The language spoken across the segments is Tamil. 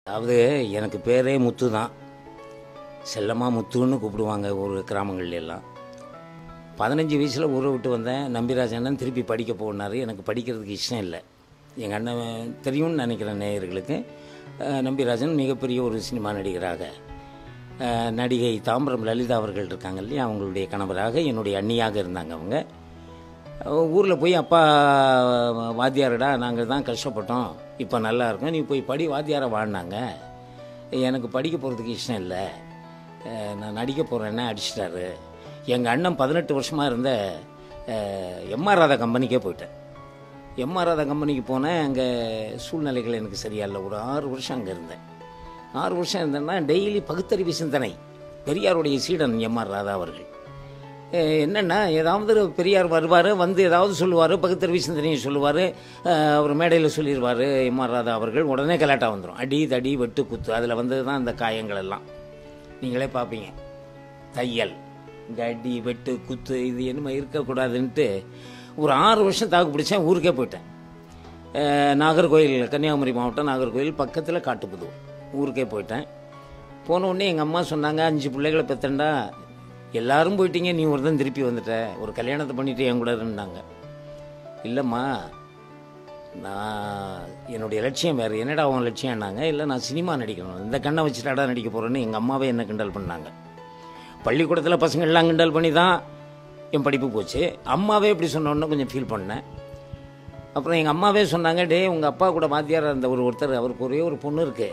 அதாவது எனக்கு பேரே முத்து தான் செல்லமாக முத்துன்னு கூப்பிடுவாங்க ஒரு கிராமங்கள்ல எல்லாம் பதினஞ்சு வயசில் ஊரை விட்டு வந்தேன் நம்பிராஜ் அண்ணன் திருப்பி படிக்க போனார் எனக்கு படிக்கிறதுக்கு இஷ்டம் இல்லை எங்கள் அண்ணன் தெரியும்னு நினைக்கிறேன் நேயர்களுக்கு அஹ், நம்பிராஜன் மிகப்பெரிய ஒரு சினிமா நடிகராக அஹ், நடிகை தாம்பரம் லலிதா அவர்கள் இருக்காங்க இல்லையா அவங்களுடைய கணவராக என்னுடைய அண்ணியாக இருந்தாங்க அவங்க ஊரில் போய் அப்பா வாத்தியாரடா நாங்கள் தான் கஷ்டப்பட்டோம் இப்போ நல்லா இருக்கோம் நீ போய் படி வாத்தியாரை வாடினாங்க எனக்கு படிக்க போகிறதுக்கு இஷ்டம் இல்லை அஹ் நான் நடிக்க போகிறேன்னா அடிச்சிட்டாரு எங்கள் அண்ணன் பதினெட்டு வருஷமாக இருந்த எம்ஆர் ராதா கம்பெனிக்கே போயிட்டேன் எம்ஆர் ராதா கம்பெனிக்கு போனேன் அங்கே சூழ்நிலைகள் எனக்கு சரியா இல்லை ஒரு ஆறு வருஷம் அங்கே இருந்தேன் ஆறு வருஷம் இருந்தேன்னா டெய்லி பகுத்தறிவு சிந்தனை பெரியாருடைய சீடன் எம்ஆர் ராதா அவர்கள் அஹ் என்னன்னா ஏதாவது ஒரு பெரியார் வருவார் வந்து ஏதாவது சொல்லுவார் பகுத்தறிவு சிந்தனையை சொல்லுவார் அவர் மேடையில் சொல்லிடுவார் எம்ஆர் ராதா அவர்கள் உடனே கலாட்டா வந்துடும் அடி தடி வெட்டு குத்து அதில் வந்தது தான் அந்த காயங்கள் எல்லாம் நீங்களே பார்ப்பீங்க தையல் இந்த அடி வெட்டு குத்து இது என்னமோ இருக்கக்கூடாதுன்ட்டு ஒரு ஆறு வருஷம் தாக்கு பிடிச்சேன் ஊருக்கே போயிட்டேன் அஹ் நாகர்கோயில் கன்னியாகுமரி மாவட்டம் நாகர்கோயில் பக்கத்தில் காட்டுப்புதூர் ஊருக்கே போயிட்டேன் போன உடனே எங்கள் அம்மா சொன்னாங்க அஞ்சு பிள்ளைகளை பெத்தண்டா எல்லாரும் போயிட்டீங்க நீ ஒருத்தன் திருப்பி வந்துட்ட ஒரு கல்யாணத்தை பண்ணிட்டு என் கூட இருந்தாங்க இல்லைம்மா நான் என்னுடைய லட்சியம் வேறு என்னடா உன் லட்சியம்னாங்க இல்லை நான் சினிமா நடிக்கணும் இந்த கண்ணை வச்சுட்டாடா நடிக்க போகிறேன்னு எங்கள் அம்மாவே என்ன கிண்டல் பண்ணாங்க பள்ளிக்கூடத்தில் பசங்கள்லாம் கிண்டல் பண்ணி தான் என் படிப்பு போச்சு அம்மாவே இப்படி சொன்னோன்னே கொஞ்சம் ஃபீல் பண்ணேன் அப்புறம் எங்கள் அம்மாவே சொன்னாங்க டே உங்கள் அப்பா கூட வாத்தியார் அந்த ஒரு ஒருத்தர் அவருக்கு ஒரே ஒரு பொண்ணு இருக்கு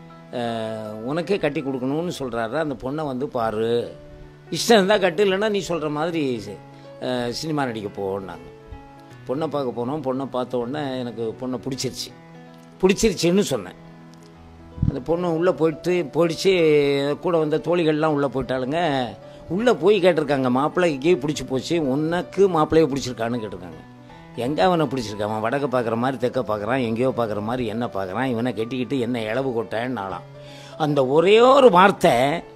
அஹ், உனக்கே கட்டி கொடுக்கணும்னு சொல்கிறாரு அந்த பொண்ணை வந்து பாரு இஷ்டம் இருந்தால் கட்டு இல்லைன்னா நீ சொல்கிற மாதிரி அஹ், சினிமா நடிக்க போன்னாங்க பொண்ணை பார்க்க போனோம் பொண்ணை பார்த்த உடனே எனக்கு பொண்ணை பிடிச்சிருச்சு பிடிச்சிருச்சுன்னு சொன்னேன் அந்த பொண்ணு உள்ளே போயிட்டு போயிடுச்சு கூட வந்த தோழிகள்லாம் உள்ளே போயிட்டாளுங்க உள்ளே போய் கேட்டிருக்காங்க மாப்பிள்ளைக்கு பிடிச்சி போச்சு உனக்கு மாப்பிள்ளையை பிடிச்சிருக்கான்னு கேட்டிருக்காங்க எங்கே அவனை பிடிச்சிருக்கான் அவன் வடக்க பார்க்குற மாதிரி தெற்க பார்க்குறான் எங்கேயோ பார்க்குற மாதிரி என்ன பார்க்குறான் இவனை கட்டிக்கிட்டு என்ன இளவு கொட்டேன்னாலாம் அந்த ஒரே ஒரு வார்த்தை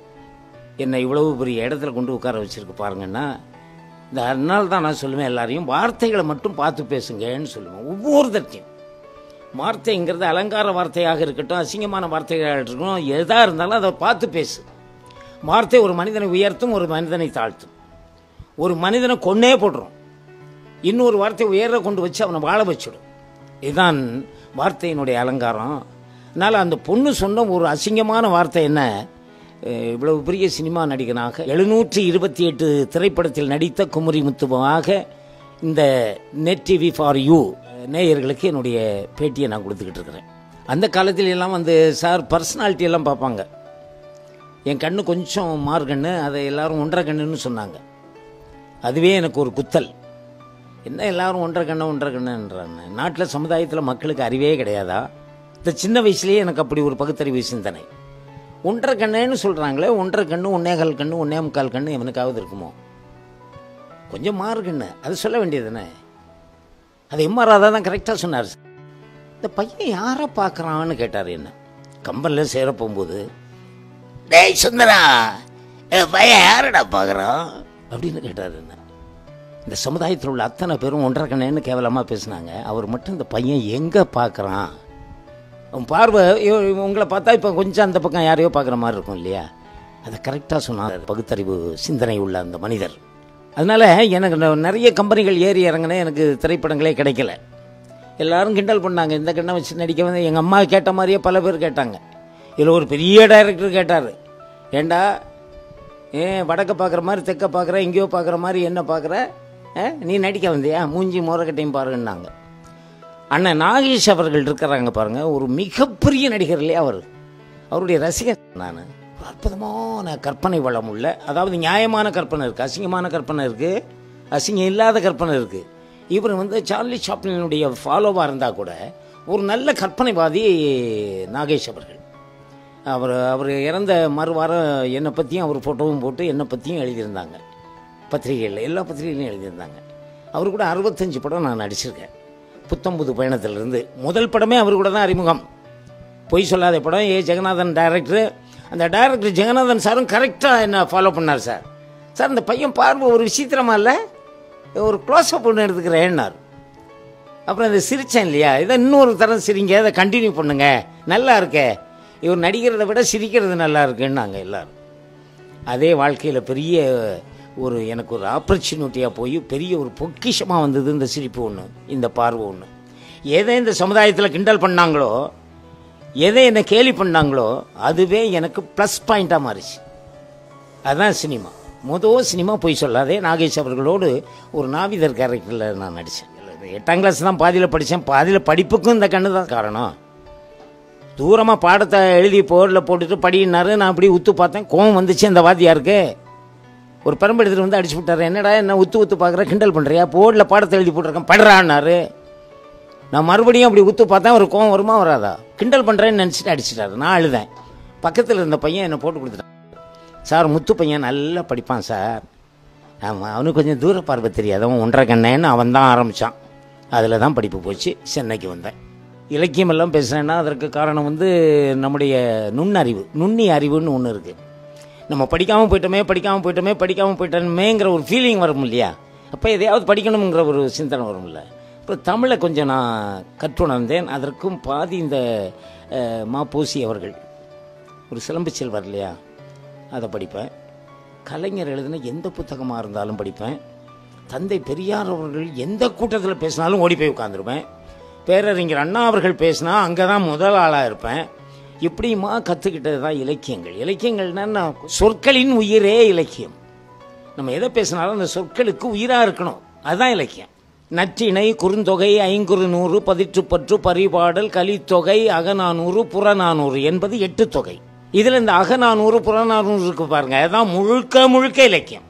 என்னை இவ்வளவு பெரிய இடத்துல கொண்டு உட்கார வச்சிருக்கு பாருங்கன்னா இந்த அதனால தான் நான் சொல்லுவேன் எல்லாரையும் வார்த்தைகளை மட்டும் பார்த்து பேசுங்கன்னு சொல்லுவேன் ஒவ்வொருத்தர்த்தையும் வார்த்தைங்கிறது அலங்கார வார்த்தையாக இருக்கட்டும் அசிங்கமான வார்த்தைகளாக இருக்கட்டும் எதாக இருந்தாலும் அதை பார்த்து பேசு வார்த்தை ஒரு மனிதனை உயர்த்தும் ஒரு மனிதனை தாழ்த்தும் ஒரு மனிதனை கொன்னே போடுறோம் இன்னொரு வார்த்தை உயர கொண்டு வச்சு அவனை வாழ வச்சிடும் இதுதான் வார்த்தையினுடைய அலங்காரம் அதனால் அந்த பொண்ணு சொன்ன ஒரு அசிங்கமான வார்த்தை என்ன அஹ் இவ்வளவு பெரிய சினிமா நடிகனாக எழுநூற்றி இருபத்தி எட்டு திரைப்படத்தில் நடித்த குமரி முத்துவாக இந்த நெட் டிவி ஃபார் யூ நேயர்களுக்கு என்னுடைய பேட்டியை நான் கொடுத்துக்கிட்டு இருக்கிறேன் அந்த காலத்தில் எல்லாம் வந்து சார் பர்சனாலிட்டி எல்லாம் பார்ப்பாங்க என் கண்ணு கொஞ்சம் மார்கண்ணு அதை எல்லாரும் ஒன்றரை கண்ணுன்னு சொன்னாங்க அதுவே எனக்கு ஒரு குத்தல் என்ன எல்லாரும் ஒன்றரை கண்ணு ஒன்றரை கண்ணுன்றாங்க நாட்டில் சமுதாயத்தில் மக்களுக்கு அறிவே கிடையாதா இந்த சின்ன வயசுலேயே எனக்கு அப்படி ஒரு பகுத்தறிவு சிந்தனை ஒன்றரை கண்ணுன்னு சொல்கிறாங்களே ஒன்றரை கண்ணு ஒன்னேகால் கண்ணு ஒன்னே முக்கால் கண்ணு எவனுக்காவது இருக்குமோ கொஞ்சம் மாறுகண்ணு அது சொல்ல வேண்டியதுதானே அது எம்ஆர் ராதா தான் கரெக்டாக சொன்னார் இந்த பையன் யாரை பார்க்குறான்னு கேட்டார் என்ன கம்பனில் சேர போகும்போது டேய் சுந்தரா என் பையன் யாரடா பார்க்குறான் அப்படின்னு கேட்டார் என்ன இந்த சமுதாயத்தில் உள்ள அத்தனை பேரும் ஒன்றரை கண்ணேன்னு கேவலமாக பேசுனாங்க அவர் மட்டும் இந்த பையன் எங்கே பார்க்குறான் அவன் பார்வை ஐயோ, உங்களை பார்த்தா இப்போ கொஞ்சம் அந்த பக்கம் யாரையோ பார்க்குற மாதிரி இருக்கும் இல்லையா அதை கரெக்டாக சொன்னார் பகுத்தறிவு சிந்தனை உள்ள அந்த மனிதர் அதனால எனக்கு ந- நிறைய கம்பெனிகள் ஏறி இறங்கினே எனக்கு திரைப்படங்களே கிடைக்கல எல்லாரும் கிண்டல் பண்ணாங்க இந்த கண்ணை வச்சு நடிக்க வந்து எங்கள் அம்மா கேட்ட மாதிரியே பல பேர் கேட்டாங்க இதில் ஒரு பெரிய டைரக்டர் கேட்டார் ஏண்டா ஏன் வடக்க பார்க்குற மாதிரி தெற்க பார்க்குற எங்கேயோ பார்க்குற மாதிரி என்ன பார்க்குற நீ நடிக்க வந்தியா மூஞ்சி மோரக்கட்டையும் பாருன்னாங்க அண்ணன் நாகேஷ் அவர்கள் இருக்கிறாங்க பாருங்க ஒரு மிகப்பெரிய நடிகர் இல்லையா அவர் அவருடைய ரசிகர் நான் ஒரு அற்புதமான கற்பனை வளம் உள்ள அதாவது நியாயமான கற்பனை இருக்குது அசிங்கமான கற்பனை இருக்குது அசிங்கம் இல்லாத கற்பனை இருக்குது இவர் வந்து சார்லி சாப்ளினுடைய ஃபாலோவாக இருந்தால் கூட ஒரு நல்ல கற்பனைவாதி நாகேஷ் அவர்கள் அவர் அவர் இறந்த மறுவாரம் என்னை பற்றியும் அவர் ஃபோட்டோவும் போட்டு என்னை பற்றியும் எழுதியிருந்தாங்க பத்திரிகைகளில் எல்லா பத்திரிகையிலையும் எழுதியிருந்தாங்க அவர் கூட அறுபத்தஞ்சு படம் நான் நடிச்சிருக்கேன் புத்தம்புது பயணத்திலிருந்து முதல் படமே அவர் கூட தான் அறிமுகம் பொய் சொல்லாத படம் ஏ ஜெகநாதன் டைரக்டர் அந்த டைரக்டர் ஜெகநாதன் சாரும் கரெக்டாக என்ன ஃபாலோ பண்ணார் சார் சார் இந்த பையன் பார்வை ஒரு விசித்திரமா இல்லை ஒரு க்ளோஸ்அப் ஒன்று எடுத்துக்கிறேன்னார் அப்புறம் இதை சிரிச்சேன் இல்லையா இதை இன்னொரு தரம் சிரிங்க இதை கண்டினியூ பண்ணுங்க நல்லா இருக்கே இவர் நடிக்கிறத விட சிரிக்கிறது நல்லா இருக்குன்னாங்க எல்லாரும் அதே வாழ்க்கையில் பெரிய ஒரு எனக்கு ஒரு ஆப்பர்ச்சுனிட்டியாக போய் பெரிய ஒரு பொக்கிஷமாக வந்தது இந்த சிரிப்பு ஒன்று இந்த பார்வை ஒன்று எதை இந்த சமுதாயத்தில் கிண்டல் பண்ணாங்களோ எதை என்னை கேலி பண்ணாங்களோ அதுவே எனக்கு ப்ளஸ் பாயிண்ட்டாக மாறிச்சு அதுதான் சினிமா மொதல் சினிமா போய் சொல்லாதே நாகேஷ் அவர்களோடு ஒரு நாவிதர் கேரக்டரில் நான் நடித்தேன் எட்டாம் கிளாஸ் தான் பாதியில் படித்தேன் பாதியில் படிப்புக்கும் இந்த கண்ணு தான் காரணம் தூரமாக பாடத்தை எழுதி போர்டில் போட்டுட்டு படினாரு நான் அப்படி உத்து பார்த்தேன் கோவம் வந்துச்சு அந்த வாத்தியாருக்கு ஒரு பெரம்பு எடுத்துகிட்டு வந்து அடிச்சு விட்டாரு என்னடா என்ன உத்து உத்து பார்க்குற கிண்டல் பண்ணுறியா போர்டில் பாடத்தை எழுதி போட்டிருக்கேன் படுறான்னாரு நான் மறுபடியும் அப்படி உத்து பார்த்தேன் ஒரு கோவம் வருமா வராதா கிண்டல் பண்ணுறேன்னு நினச்சிட்டு அடிச்சிட்டாரு நான் அழுதேன் பக்கத்தில் இருந்த பையன் என்னை போட்டு கொடுத்துட்டான் சார் முத்து பையன் நல்லா படிப்பான் சார் ஆமாம் அவனுக்கு கொஞ்சம் தூர பார்வை தெரியாது அவன் ஒன்றரை கண்ணேன்னு அவன் தான் ஆரம்பித்தான் அதில் தான் படிப்பு போச்சு சென்னைக்கு வந்தேன் இலக்கியம் எல்லாம் பேசுகிறேன்னா அதற்கு காரணம் வந்து நம்முடைய நுண்ணறிவு நுண்ணி அறிவுன்னு ஒன்று இருக்குது நம்ம படிக்காமல் போயிட்டோமே படிக்காமல் போயிட்டோமே படிக்காமல் போயிட்டோமேங்கிற ஒரு ஃபீலிங் வரும் இல்லையா அப்போ எதையாவது படிக்கணுங்கிற ஒரு சிந்தனை வரும்ல இப்போ தமிழை கொஞ்சம் நான் கற்றுணர்ந்தேன் அதற்கும் பாதி இந்த அஹ், மாப்பூசி அவர்கள் ஒரு சிலம்பு செல்வர் இல்லையா அதை படிப்பேன் கலைஞர் எழுதின எந்த புத்தகமாக இருந்தாலும் படிப்பேன் தந்தை பெரியார் அவர்கள் எந்த கூட்டத்தில் பேசினாலும் ஓடி போய் உட்காந்துருப்பேன் பேரறிஞர் அண்ணா அவர்கள் பேசினா அங்கே தான் முதல் ஆளாக இருப்பேன் இப்படியுமா கற்றுக்கிட்டது தான் இலக்கியங்கள் இலக்கியங்கள்னா நான் சொற்களின் உயிரே இலக்கியம் நம்ம எதை பேசினாலும் அந்த சொற்களுக்கு உயிராக இருக்கணும் அதுதான் இலக்கியம் நற்றிணை குறுந்தொகை ஐங்குறு நூறு பதிற்றுப்பற்று பரிபாடல் கலித்தொகை அகநானூறு புறநானூறு என்பது எட்டு தொகை இதில் இந்த அகநானூறு புறநானூறு இருக்கு பாருங்க அதுதான் முழுக்க முழுக்க இலக்கியம்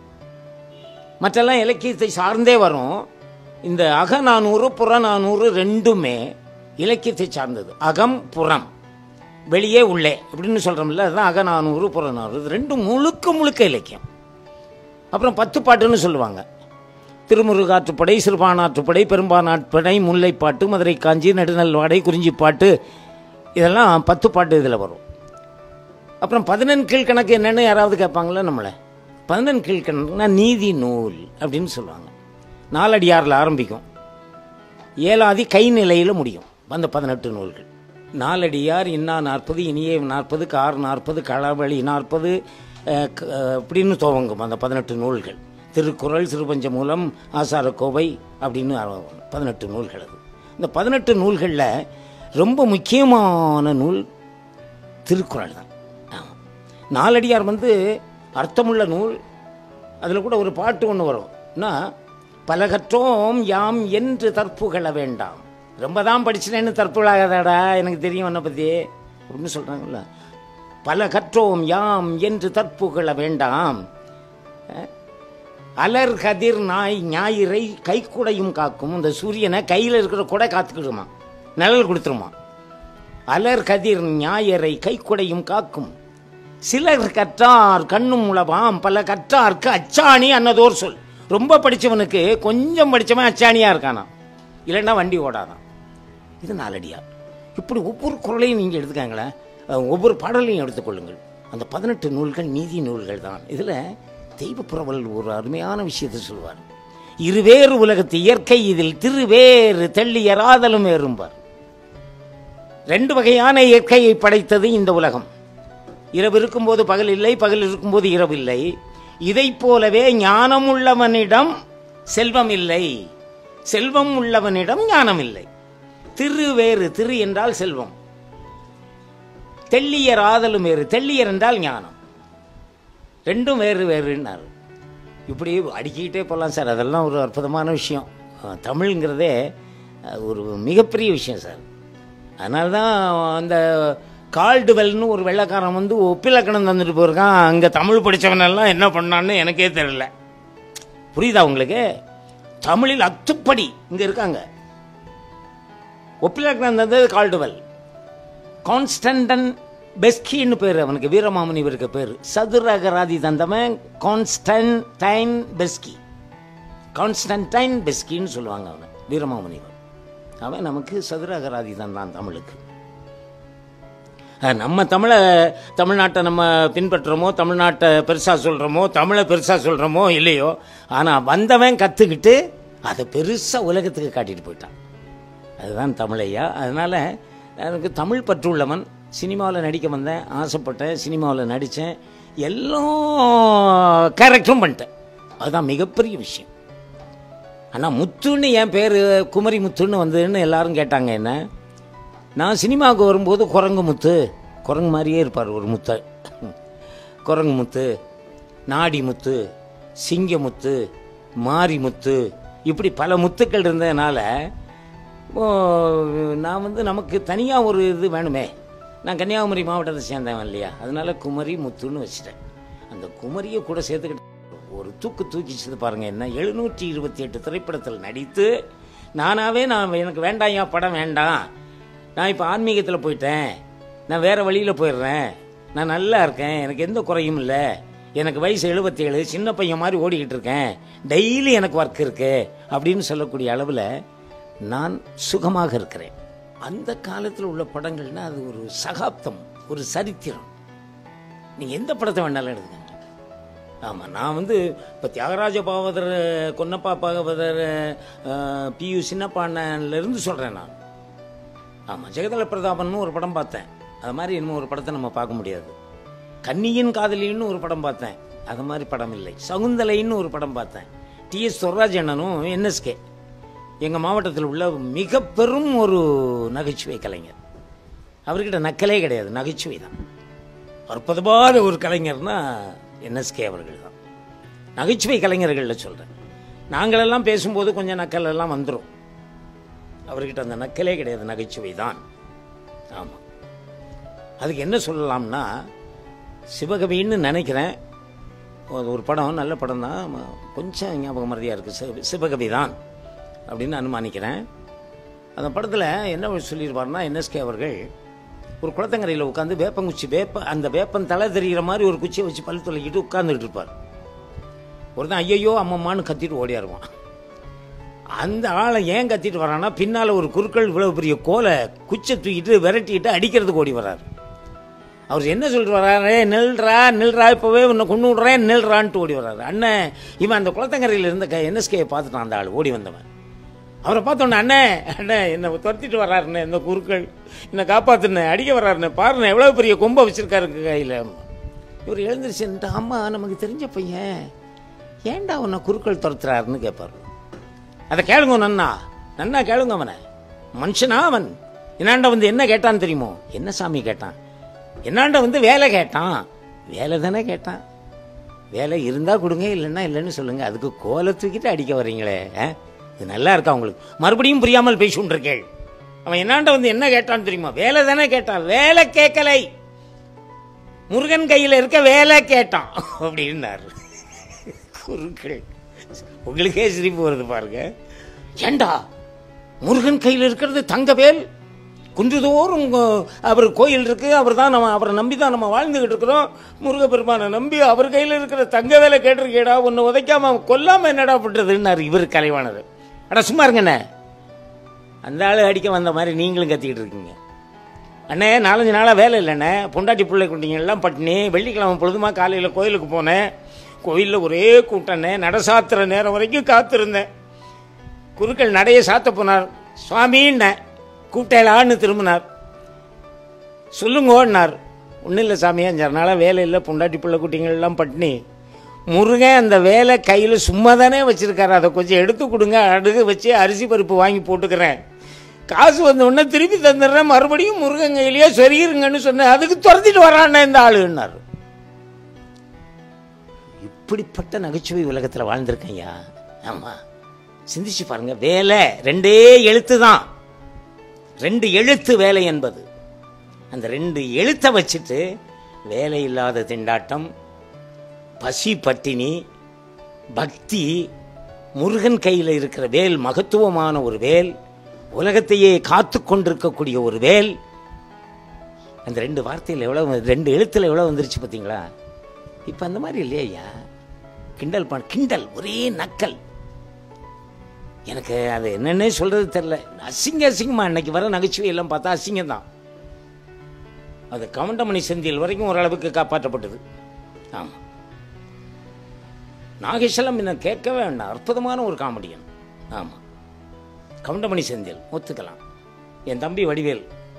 மற்றெல்லாம் இலக்கியத்தை சார்ந்தே வரும் இந்த அகநானூறு புறநானூறு ரெண்டுமே இலக்கியத்தை சார்ந்தது அகம் புறம் வெளியே உள்ளே அப்படின்னு சொல்கிறோம்ல அதுதான் அகநானூறு புறநானூறு இது ரெண்டும் முழுக்க முழுக்க இலக்கியம் அப்புறம் பத்து பாட்டுன்னு சொல்லுவாங்க திருமுருகாற்றுப்படை சிறுபானாற்றுப்படை பெரும்பானாற்றுப்படை முல்லைப்பாட்டு மதுரை காஞ்சி நெடுநல்வாடை குறிஞ்சிப்பாட்டு இதெல்லாம் பத்து பாட்டு இதில் வரும் அப்புறம் பதினெண் கீழ்கணக்கு என்னன்னு யாராவது கேட்பாங்களா நம்மளை பதினெண் கீழ்கணக்குனா நீதி நூல் அப்படின்னு சொல்லுவாங்க நாலடியாரில் ஆரம்பிக்கும் ஏழாதி கை நிலையில் முடியும் அந்த பதினெட்டு நூல்கள் நாலடியார் இன்னா நாற்பது இனியே நாற்பது கார் நாற்பது களவழி நாற்பது அஹ், க- அஹ், அப்படின்னு துவங்கும் அந்த பதினெட்டு நூல்கள் திருக்குறள் திருப்பஞ்சமூலம் ஆசாரக்கோவை அப்படின்னு ஆரம்பம். பதினெட்டு நூல்கள் அது இந்த பதினெட்டு நூல்களில் ரொம்ப முக்கியமான நூல் திருக்குறள் தான் ஆமாம் நாலடியார் வந்து அர்த்தமுள்ள நூல் அதில் கூட ஒரு பாட்டு ஒன்று வரும் என்ன பலகற்றோம் யாம் என்று தற்புகழ வேண்டாம் ரொம்ப தான் படிச்சினேன்னு தற்புகழாகாதடா எனக்கு தெரியும் உன்னை பற்றி அப்படின்னு சொல்கிறாங்கல்ல பல கற்றோம் யாம் என்று தற்புகழ வேண்டாம் அஹ், அலர் கதிர் நாய் ஞாயிறை கைக்குடையும் காக்கும் இந்த சூரியனை கையில் இருக்கிற குடை காத்துக்கிடுமா நிழல் கொடுத்துருமா அலர் கதிர் ஞாயிறை கைக்குடையும் காக்கும் சிலர் கற்றார் கண்ணும் உளவாம் பல கற்றார்க்கு அச்சாணி அன்னதோர் சொல் ரொம்ப படிச்சவனுக்கு கொஞ்சம் படிச்சவன் அச்சாணியா இருக்கானா இல்லைன்னா வண்டி ஓடாதான் இது நாலடியார் இப்படி ஒவ்வொரு குரலையும் நீங்கள் எடுத்துக்காங்களேன் அஹ், ஒவ்வொரு பாடலையும் எடுத்துக்கொள்ளுங்கள் அந்த பதினெட்டு நூல்கள் நீதி நூல்கள் தான் இதில் தெய்வப்புறவல் ஒரு அருமையான விஷயத்தை சொல்வார் இருவேறு உலகத்து இயற்கை இதில் திருவேறு தெள்ளியராதலும் ஏறும்பார் ரெண்டு வகையான இயற்கையை படைத்தது இந்த உலகம் இரவு இருக்கும்போது பகல் இல்லை பகல் இருக்கும்போது இரவு இல்லை இதைப் போலவே ஞானம் உள்ளவனிடம் செல்வம் இல்லை செல்வம் உள்ளவனிடம் ஞானம் இல்லை திரு வேறு திரு என்றால் செல்வம் தெள்ளியர் ஆதலும் வேறு தெள்ளியர் என்றால் ஞானம் ரெண்டும் வேறு வேறுன்னாரு இப்படி அடுக்கிக்கிட்டே போகலாம் சார் அதெல்லாம் ஒரு அற்புதமான விஷயம் அஹ், தமிழ்ங்கிறதே அஹ், ஒரு மிகப்பெரிய விஷயம் சார் அதனால தான் அந்த கால்டுவெல்னு ஒரு வெள்ளைக்காரன் வந்து ஒப்பிலக்கணம் தந்துட்டு போயிருக்கான் அங்கே தமிழ் படித்தவனெல்லாம் என்ன பண்ணான்னு எனக்கே தெரியல புரியுதா உங்களுக்கு தமிழில் அத்துப்படி இங்கே இருக்காங்க ஒப்பிலக்கணம் தந்தது கால்டுவெல் கான்ஸ்டன்டன் பெஸ்கின்னு பேர் அவனுக்கு வீரமாமுனிவருக்கு பேர் சதுரகராதி தந்தவன் கான்ஸ்டன்டைன் பெஸ்கி கான்ஸ்டன்டைன் பெஸ்கின்னு சொல்லுவாங்க அவனை வீரமாமுனிவர் அவன் நமக்கு சதுரகராதி தந்தான் தமிழுக்கு அஹ் நம்ம தமிழை தமிழ்நாட்டை நம்ம பின்பற்றுறோமோ தமிழ்நாட்டை பெருசாக சொல்கிறோமோ தமிழை பெருசாக சொல்கிறோமோ இல்லையோ ஆனால் வந்தவன் கற்றுக்கிட்டு அதை பெருசாக உலகத்துக்கு காட்டிட்டு போயிட்டான் அதுதான் தமிழையா அதனால் எனக்கு தமிழ் பற்றுள்ளவன் சினிமாவில் நடிக்க வந்தேன் ஆசைப்பட்டேன் சினிமாவில் நடித்தேன் எல்லாம் கேரக்டரும் பண்ணிட்டேன் அதுதான் மிகப்பெரிய விஷயம் ஆனால் முத்துன்னு என் பேர் குமரி முத்துன்னு வந்ததுன்னு எல்லாரும் கேட்டாங்க என்ன நான் சினிமாவுக்கு வரும்போது குரங்கு முத்து குரங்கு மாதிரியே இருப்பார் ஒரு முத்தை குரங்கு முத்து நாடி முத்து சிங்க முத்து மாரி முத்து இப்படி பல முத்துக்கள் இருந்ததுனால ஓ, நான் வந்து நமக்கு தனியாக ஒரு இது வேணுமே நான் கன்னியாகுமரி மாவட்டத்தை சேர்ந்தவன் இல்லையா அதனால குமரி முத்துன்னு வச்சுட்டேன் அந்த குமரியை கூட சேர்த்துக்கிட்டு ஒரு தூக்கு தூக்கிச்சது பாருங்க என்ன எழுநூற்றி இருபத்தி எட்டு திரைப்படத்தில் நடித்து நானாவே நான் எனக்கு வேண்டாம்யா படம் வேண்டாம் நான் இப்போ ஆன்மீகத்தில் போயிட்டேன் நான் வேற வழியில் போயிடுறேன் நான் நல்லா இருக்கேன் எனக்கு எந்த குறையும் இல்லை எனக்கு வயசு எழுபத்தேழு சின்ன பையன் மாதிரி ஓடிக்கிட்டு இருக்கேன் டெய்லி எனக்கு ஒர்க் இருக்கு அப்படின்னு சொல்லக்கூடிய அளவில் நான் சுகமாக இருக்கிறேன் அந்த காலத்தில் உள்ள படங்கள்னா அது ஒரு சகாப்தம் ஒரு சரித்திரம் நீங்கள் எந்த படத்தை வேணாலும் எடுத்துக்கங்க ஆமாம் நான் வந்து இப்போ தியாகராஜ பாகவதர் கொன்னப்பா பாகவதர் பியு சின்னப்பாண்டிலேருந்து சொல்கிறேன் நான் ஆமாம் ஜெகதல பிரதாபன் ஒரு படம் பார்த்தேன் அது மாதிரி இன்னும் ஒரு படத்தை நம்ம பார்க்க முடியாது கன்னியின் காதலின்னு ஒரு படம் பார்த்தேன் அது மாதிரி படம் இல்லை சகுந்தலைன்னு ஒரு படம் பார்த்தேன் டிஎஸ் சொர்ராஜ் அண்ணனும் என்எஸ்கே எங்கள் மாவட்டத்தில் உள்ள மிக பெரும் ஒரு நகைச்சுவை கலைஞர் அவர்கிட்ட நக்கலே கிடையாது நகைச்சுவை தான் அற்புதமான ஒரு கலைஞர்னா என்எஸ்கே அவர்கள் தான் நகைச்சுவை கலைஞர்களில் சொல்கிறேன் நாங்களெல்லாம் பேசும்போது கொஞ்சம் நக்கல் எல்லாம் வந்துடும் அவர்கிட்ட அந்த நக்கலே கிடையாது நகைச்சுவை தான் ஆமாம் அதுக்கு என்ன சொல்லலாம்னா சிவகவின்னு நினைக்கிறேன் அது ஒரு படம் நல்ல படம் தான் கொஞ்சம் ஞாபகம் மறதியாக இருக்குது சிவகவி தான் அப்படின்னு அனுமானிக்கிறேன் அந்த படத்தில் என்ன சொல்லியிருப்பாருன்னா என்எஸ்கே அவர்கள் ஒரு குளத்தங்கரையில் உட்காந்து வேப்பங்குச்சி வேப்ப அந்த வேப்பன் தலை தெரிகிற மாதிரி ஒரு குச்சியை வச்சு பல் தொலைக்கிட்டு உட்கார்ந்துட்டு இருப்பார் ஒருத்தன் ஐயையோ அம்மம்மான்னு கத்திட்டு ஓடியாருவான் அந்த ஆளை ஏன் கத்திட்டு வரான்னா பின்னால் ஒரு குறுக்கள் இவ்வளவு பெரிய கோலை குச்சை தூக்கிட்டு விரட்டிட்டு அடிக்கிறதுக்கு ஓடி வர்றாரு அவர் என்ன சொல்லிட்டு வர்றாரு நில்றா நில்றா இப்போவே உன்னை கொண்டு விட்றேன் நில்றான்ட்டு ஓடி வர்றாரு அண்ணன் இவன் அந்த குளத்தங்கரையில் இருந்த க என்எஸ்கே பார்த்துட்டான் அந்த ஆள் ஓடி வந்தவன் அவரை பார்த்தோன்னே அண்ணே அண்ணே என்னை துரத்திட்டு வர்றாருண்ணே இந்த குறுக்கள் என்னை காப்பாத்துனே அடிக்க வர்றாருண்ணே பாருண்ணே எவ்வளோ பெரிய கொம்பை வச்சிருக்காரு கையில் இவர் எழுந்திருச்சுன்ட்டு அம்மா நமக்கு தெரிஞ்ச பையன் ஏன்டா உன்னை குறுக்கள் துரத்துறாருன்னு கேட்பாரு அதை கேளுங்க நன்னா நன்னா கேளுங்க அவனை மனுஷனா அவன் என்னாண்ட வந்து என்ன கேட்டான்னு தெரியுமோ என்ன சாமி கேட்டான் என்னாண்ட வந்து வேலை கேட்டான் வேலை தானே கேட்டான் வேலை இருந்தா கொடுங்க இல்லைன்னா இல்லைன்னு சொல்லுங்க அதுக்கு கோலை தூக்கிட்டு அடிக்க வர்றீங்களே ஆ? இது நல்லா இருக்கா உங்களுக்கு மறுபடியும் புரியாமல் பேசிக்கொண்டிருக்கேள் அவன் என்னாண்ட வந்து என்ன கேட்டான்னு தெரியுமா வேலை தானே கேட்டான் வேலை கேட்கலை முருகன் கையில் இருக்க வேலை கேட்டான் அப்படின்னாரு குருக்கள் உங்களுக்கே சிரிப்பு வருது பாருங்க ஏண்டா முருகன் கையில் இருக்கிறது தங்கவேல் குன்றுதோறும் உங்க- அவர் கோயில் இருக்கு அவர் தான் நம்ம அவரை நம்பி தான் நம்ம வாழ்ந்துகிட்டு இருக்கிறோம் முருகப்பெருமானை நம்பி அவர் கையில் இருக்கிற தங்க வேலை கேட்டிருக்கேடா உன்னை உதைக்காம கொல்லாம என்னடா பண்றதுன்னாரு இவர் கலைவானது அட சும்மா இருங்கண்ணே அந்த ஆளு அடிக்க வந்த மாதிரி நீங்களும் கத்திக்கிட்டு இருக்கீங்க அண்ணே நாலஞ்சு நாளாக வேலை இல்லைண்ணே பொண்டாட்டி பிள்ளை குட்டிங்க எல்லாம் பட்டினி வெள்ளிக்கிழமை பொழுதுமா காலையில் கோயிலுக்கு போனேன் கோயிலில் ஒரே கூட்டண்ணே நட சாத்துற நேரம் வரைக்கும் காத்திருந்தேன் குருக்கள் நடைய சாத்த போனார் சுவாமின்னேன் கூப்பிட்டேலான்னு திரும்பினார் சொல்லுங்கோன்னார் ஒன்றும் இல்லை சாமி அஞ்சாறு நாளாக வேலை இல்லை பொண்டாட்டி பிள்ளை குட்டிங்கள் எல்லாம் பட்டினி முருகன் அந்த வேலை கையில் சும்மா தானே வச்சிருக்காரு அதை கொஞ்சம் எடுத்து கொடுங்க அடுகு வச்சு அரிசி பருப்பு வாங்கி போட்டுக்கிறேன் காசு வந்த உடனே திருப்பி தந்துடுறேன் மறுபடியும் முருகன் கையிலேயே சொருகிருங்கன்னு சொன்னேன் அதுக்கு துரத்திட்டு வரானே இந்த ஆளுன்னாரு இப்படிப்பட்ட நகைச்சுவை உலகத்தில் வாழ்ந்திருக்கையா ஆமா சிந்திச்சு பாருங்க வேலை ரெண்டே எழுத்து தான் ரெண்டு எழுத்து வேலை என்பது அந்த ரெண்டு எழுத்தை வச்சுட்டு வேலை இல்லாத திண்டாட்டம் பசி பட்டினி பக்தி முருகன் கையில் இருக்கிற வேல் மகத்துவமான ஒரு வேல் உலகத்தையே காத்து கொண்டிருக்கக்கூடிய ஒரு வேல் அந்த ரெண்டு வார்த்தையில் எவ்வளவு ரெண்டு எழுத்துல எவ்வளவு வந்துருச்சு பார்த்தீங்களா இப்போ அந்த மாதிரி இல்லையா ஐயா கிண்டல் பண்ண கிண்டல் ஒரே நக்கல் எனக்கு அது என்னன்னே சொல்றது தெரியல அசிங்க அசிங்கமா இன்னைக்கு வர நகைச்சுவை எல்லாம் பார்த்தா அசிங்கம் தான் அது கவுண்டமணி செந்தில் வரைக்கும் ஓரளவுக்கு காப்பாற்றப்பட்டது ஆமா நாகேஷெல்லாம் என்ன கேட்கவே வேண்டாம் அற்புதமான ஒரு காமெடியன் ஆமா கவுண்டமணி செந்தில் ஒத்துக்கலாம் என் தம்பி வடிவேல்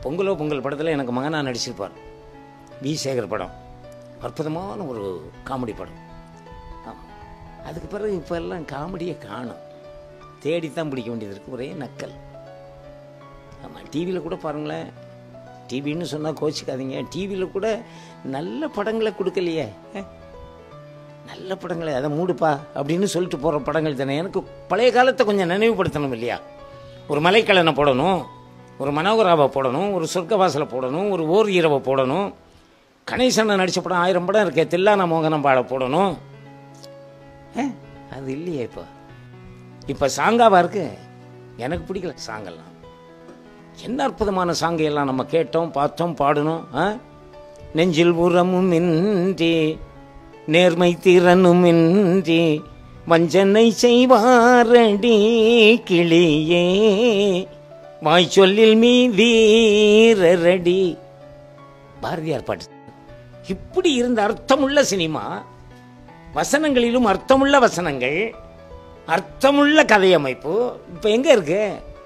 பொங்கலோ பொங்கல் படத்தில் எனக்கு மகனாக நடிச்சிருப்பார் வி சேகர் படம் அற்புதமான ஒரு காமெடி படம் ஆமா. அதுக்கு பிறகு இப்போ எல்லாம் காமெடியை காணும் தேடித்தான் பிடிக்க வேண்டியது இருக்கு ஒரே நக்கல் ஆமாம் டிவியில் கூட பாருங்களேன் டிவின்னு சொன்னால் கோச்சிக்காதீங்க டிவியில் கூட நல்ல படங்களை கொடுக்கலையே அஹ். நல்ல படங்களை அதை மூடுப்பா அப்படின்னு சொல்லிட்டு போகிற படங்கள் தானே எனக்கு பழைய காலத்தை கொஞ்சம் நினைவுபடுத்தணும் இல்லையா ஒரு மலைக்கலனை போடணும் ஒரு மனோகராவை போடணும் ஒரு சொர்க்கவாசலை போடணும் ஒரு ஓர் இரவை போடணும் கணேசனை நடித்த படம் ஆயிரம் படம் இருக்கே தில்லான மோகனம் பாட போடணும் அஹ், அது இல்லையே இப்போ இப்போ சாங்காவா இருக்கு எனக்கு பிடிக்கல சாங்கெல்லாம் என்ன அற்புதமான சாங்கை எல்லாம் நம்ம கேட்டோம் பார்த்தோம் பாடணும் ஆ? நெஞ்சில் உரமும் இன்றி நேர்மை திறனும் இன்றி வஞ்சனை செய்வாரடி கிளியே வாய் சொல்லில் மீ வீரரடி பாரதியார் பாட்டு இப்படி இருந்த அர்த்தமுள்ள சினிமா வசனங்களிலும் அர்த்தமுள்ள வசனங்கள் அர்த்தமுள்ள கதையமைப்பு இப்ப எங்க இருக்கு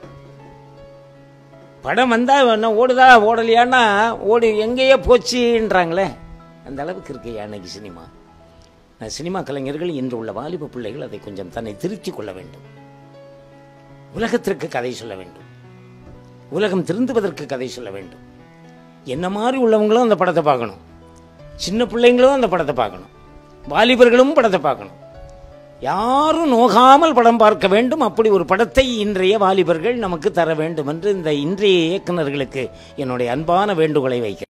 படம் வந்தா என்ன ஓடுதா ஓடலையான்னா ஓடி எங்கேயோ போச்சுன்றாங்களே அந்த அளவுக்கு இருக்கு அன்னைக்கு சினிமா நான் சினிமா கலைஞர்கள் இன்று உள்ள வாலிப பிள்ளைகள் அதை கொஞ்சம் தன்னை திருத்திக் கொள்ள வேண்டும் உலகத்திற்கு கதை சொல்ல வேண்டும் உலகம் திருந்துவதற்கு கதை சொல்ல வேண்டும் என்ன மாதிரி உள்ளவங்களும் அந்த படத்தை பார்க்கணும் சின்ன பிள்ளைங்களும் அந்த படத்தை பார்க்கணும் வாலிபர்களும் படத்தை பார்க்கணும் யாரும் நோகாமல் படம் பார்க்க வேண்டும் அப்படி ஒரு படத்தை இன்றைய வாலிபர்கள் நமக்கு தர வேண்டும் என்று இந்த இன்றைய இயக்குனர்களுக்கு என்னுடைய அன்பான வேண்டுகோளை வைக்கிறேன்